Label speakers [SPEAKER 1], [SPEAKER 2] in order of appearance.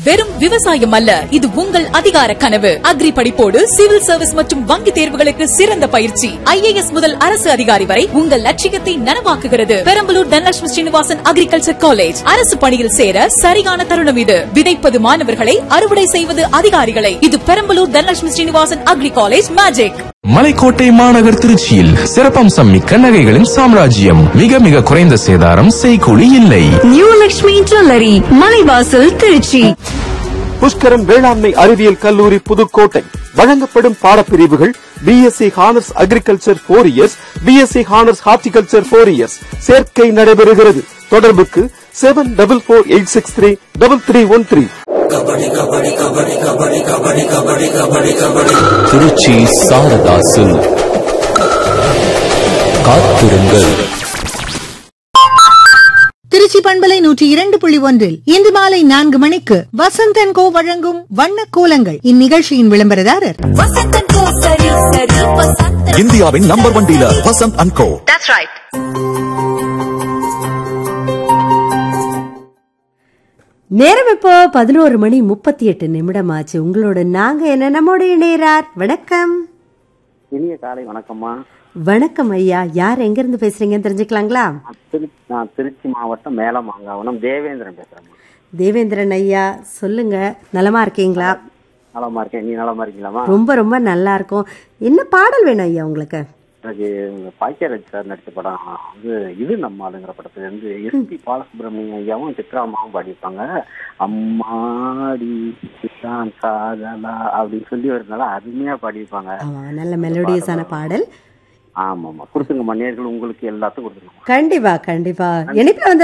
[SPEAKER 1] வெறும் விவசாயம் அல்ல இது உங்கள் அதிகார கனவு அக்ரி படிப்போடு சிவில் சர்வீஸ் மற்றும் வங்கி தேர்வுகளுக்கு சிறந்த பயிற்சி ஐஏஎஸ் முதல் அரசு அதிகாரி வரை உங்கள் லட்சியத்தை நனவாக்குகிறது பெரம்பலூர் தனலட்சுமி ஸ்ரீனிவாசன் அக்ரிகல்ச்சர் காலேஜ் அரசு பணியில் சேர சரியான தருணம் இது விதைப்பது மாணவர்களை அறுவடை செய்வது அதிகாரிகளை இது Perambalur Dhanalakshmi Srinivasan agri college magic
[SPEAKER 2] Malaikottai மாநகர் திருச்சியில் சிறப்பம்சம் மிக்க நகைகளின் சாம்ராஜ்யம் மிக மிக குறைந்த சேதாரம் செய்கூலி இல்லை
[SPEAKER 3] நியூ லக்ஷ்மி ஜுவல்லரி மலைவாசல் திருச்சி
[SPEAKER 4] புஷ்கரம் வேளாண்மை அறிவியல் கல்லூரி புதுக்கோட்டை வழங்கப்படும் பாடப்பிரிவுகள் BSc honours agriculture four years BSc honours horticulture four years சேர்க்கை நடைபெறுகிறது தொடர்புக்கு seven double four eight six three double three one three
[SPEAKER 5] Trichy Sarathas காத்திருங்கள்
[SPEAKER 6] திருச்சி பண்பலை நூற்றி இரண்டு புள்ளி ஒன்றில் இன்று மாலை நான்கு மணிக்கு வசந்தன் கோ வழங்கும் வண்ண கோலங்கள் இந்நிகழ்ச்சியின் விளம்பரதாரர்
[SPEAKER 5] இந்தியாவின் number one dealer Vasanth and co
[SPEAKER 7] நேரம் இப்போ பதினோரு மணி முப்பத்தி எட்டு நிமிடம் ஆச்சு உங்களோட நாங்க என்ன நம்மோட இணையறார் வணக்கம்
[SPEAKER 8] இனிய காலை வணக்கம்மா
[SPEAKER 7] வணக்கம் ஐயா யார் எங்க இருந்து பேசுறீங்கன்னு தெரிஞ்சுக்கலாங்களா
[SPEAKER 8] நான் திருச்சி நான் திருச்சி மாவட்டம் மேலமாங்காவனம் தேவேந்திரன் பேசுறேம்மா
[SPEAKER 7] தேவேந்திரன் ஐயா சொல்லுங்க நலமா இருக்கீங்களா
[SPEAKER 8] நலமா இருக்கேன் நீ நலமா இருக்கீங்களாம்மா
[SPEAKER 7] ரொம்ப ரொம்ப நல்லா இருக்கும் என்ன பாடல் வேணும் ஐயா உங்களுக்கு
[SPEAKER 8] எனக்கு பாக்கியராஜ் சார் நடிச்ச படம் வந்து இது நம்மாளுங்கிற படத்துல இருந்து எஸ்பி பாலசுப்ரமணியம் ஐயாவும் சித்ராமாவும் பாடியிருப்பாங்க அம்மாடி தான் சாதலா அப்படின்னு சொல்லி வரதுனால அருமையா பாடியிருப்பாங்க
[SPEAKER 7] ஆமா நல்ல மெலோடியஸான பாடல்
[SPEAKER 8] ஆமாம்மா கொடுத்துங்கம்மா நேர்கள் உங்களுக்கு எல்லாத்துக்கும் கொடுத்துருங்கம்மா
[SPEAKER 7] கண்டிப்பா கண்டிப்பா இணைப்புல வந்து